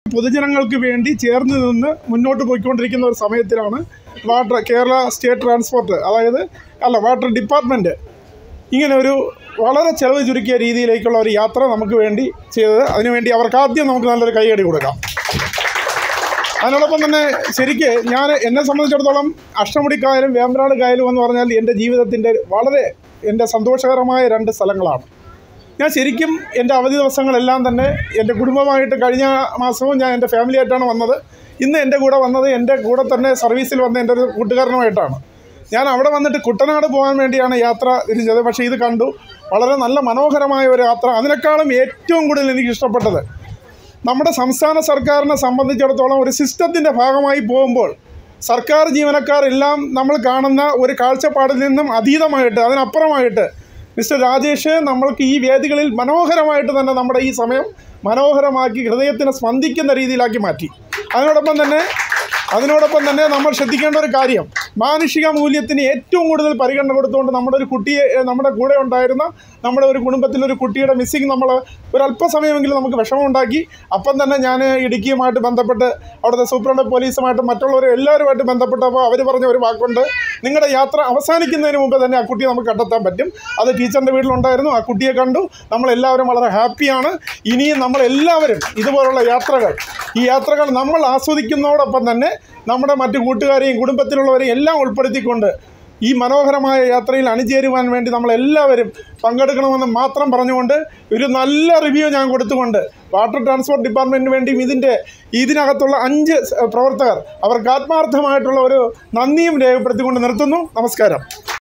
പൊതുജനങ്ങൾക്ക് വേണ്ടി ചേർന്ന് നിന്ന് മുന്നോട്ട് പോയിക്കൊണ്ടിരിക്കുന്ന ഒരു സമയത്തിലാണ് വാട്ടർ കേരള സ്റ്റേറ്റ് ട്രാൻസ്പോർട്ട് അതായത് അല്ല വാട്ടർ ഡിപ്പാർട്ട്മെൻറ്റ് ഇങ്ങനെ ഒരു വളരെ ചെലവ് ചുരുക്കിയ രീതിയിലേക്കുള്ള ഒരു യാത്ര നമുക്ക് വേണ്ടി ചെയ്തത് അതിനുവേണ്ടി അവർക്ക് ആദ്യം നമുക്ക് നല്ലൊരു കൈയടി കൊടുക്കാം അതിനോടൊപ്പം തന്നെ ശരിക്ക് ഞാൻ എന്നെ സംബന്ധിച്ചിടത്തോളം അഷ്ടമുടിക്കായലും വേമ്പനാട് കായലും എന്ന് പറഞ്ഞാൽ എൻ്റെ ജീവിതത്തിൻ്റെ വളരെ എൻ്റെ സന്തോഷകരമായ രണ്ട് സ്ഥലങ്ങളാണ് ഞാൻ ശരിക്കും എൻ്റെ അവധി ദിവസങ്ങളെല്ലാം തന്നെ എൻ്റെ കുടുംബമായിട്ട് കഴിഞ്ഞ മാസവും ഞാൻ എൻ്റെ ഫാമിലി ആയിട്ടാണ് വന്നത് ഇന്ന് എൻ്റെ കൂടെ വന്നത് എൻ്റെ കൂടെ തന്നെ സർവീസിൽ വന്ന എൻ്റെ ഒരു കൂട്ടുകാരനുമായിട്ടാണ് ഞാൻ അവിടെ വന്നിട്ട് കുട്ടനാട് പോകാൻ വേണ്ടിയാണ് യാത്ര തിരിച്ചത് പക്ഷേ ഇത് കണ്ടു വളരെ നല്ല മനോഹരമായ ഒരു യാത്ര അതിനേക്കാളും ഏറ്റവും കൂടുതൽ എനിക്ക് ഇഷ്ടപ്പെട്ടത് നമ്മുടെ സംസ്ഥാന സർക്കാരിനെ സംബന്ധിച്ചിടത്തോളം ഒരു സിസ്റ്റത്തിൻ്റെ ഭാഗമായി പോകുമ്പോൾ സർക്കാർ ജീവനക്കാർ എല്ലാം നമ്മൾ കാണുന്ന ഒരു കാഴ്ചപ്പാടിൽ നിന്നും അതീതമായിട്ട് അതിനപ്പുറമായിട്ട് മിസ്റ്റർ രാജേഷ് നമ്മൾക്ക് ഈ വേദികളിൽ മനോഹരമായിട്ട് തന്നെ നമ്മുടെ ഈ സമയം മനോഹരമാക്കി ഹൃദയത്തിന് സ്പന്ദിക്കുന്ന രീതിയിലാക്കി മാറ്റി അതിനോടൊപ്പം തന്നെ അതിനോടൊപ്പം തന്നെ നമ്മൾ ശ്രദ്ധിക്കേണ്ട ഒരു കാര്യം മാനുഷിക മൂല്യത്തിന് ഏറ്റവും കൂടുതൽ പരിഗണന കൊടുത്തുകൊണ്ട് നമ്മുടെ ഒരു കുട്ടിയെ ഏഹ്, നമ്മുടെ കൂടെ ഉണ്ടായിരുന്ന നമ്മുടെ ഒരു കുടുംബത്തിലൊരു കുട്ടിയുടെ മിസ്സിങ് നമ്മൾ ഒരു അല്പസമയമെങ്കിലും നമുക്ക് വിഷമമുണ്ടാക്കി അപ്പം തന്നെ ഞാൻ ഇടുക്കിയുമായിട്ട് ബന്ധപ്പെട്ട് അവിടുത്തെ സൂപ്രണ്ട് പോലീസുമായിട്ട് മറ്റുള്ളവരും എല്ലാവരുമായിട്ട് ബന്ധപ്പെട്ടപ്പോൾ അവർ പറഞ്ഞ ഒരു വാക്കുണ്ട് നിങ്ങളുടെ യാത്ര അവസാനിക്കുന്നതിന് മുമ്പ് തന്നെ ആ കുട്ടിയെ നമുക്ക് കണ്ടെത്താൻ പറ്റും അത് ടീച്ചറിൻ്റെ വീട്ടിലുണ്ടായിരുന്നു ആ കുട്ടിയെ കണ്ടു നമ്മളെല്ലാവരും വളരെ ഹാപ്പിയാണ് ഇനിയും നമ്മളെല്ലാവരും ഇതുപോലുള്ള യാത്രകൾ ഈ യാത്രകൾ നമ്മൾ ആസ്വദിക്കുന്നതോടൊപ്പം തന്നെ നമ്മുടെ മറ്റു കൂട്ടുകാരെയും കുടുംബത്തിലുള്ളവരെയും എല്ലാം ഉൾപ്പെടുത്തിക്കൊണ്ട് ഈ മനോഹരമായ യാത്രയിൽ അണിചേരുവാൻ വേണ്ടി നമ്മളെല്ലാവരും പങ്കെടുക്കണമെന്ന് മാത്രം പറഞ്ഞുകൊണ്ട് ഒരു നല്ല റിവ്യൂ ഞാൻ കൊടുത്തുകൊണ്ട് വാട്ടർ ട്രാൻസ്പോർട്ട് ഡിപ്പാർട്ട്മെൻറ്റിന് വേണ്ടിയും ഇതിൻ്റെ ഇതിനകത്തുള്ള അഞ്ച് സ് പ്രവർത്തകർ അവർക്ക് ആത്മാർത്ഥമായിട്ടുള്ള ഒരു നന്ദിയും രേഖപ്പെടുത്തിക്കൊണ്ട് നിർത്തുന്നു നമസ്കാരം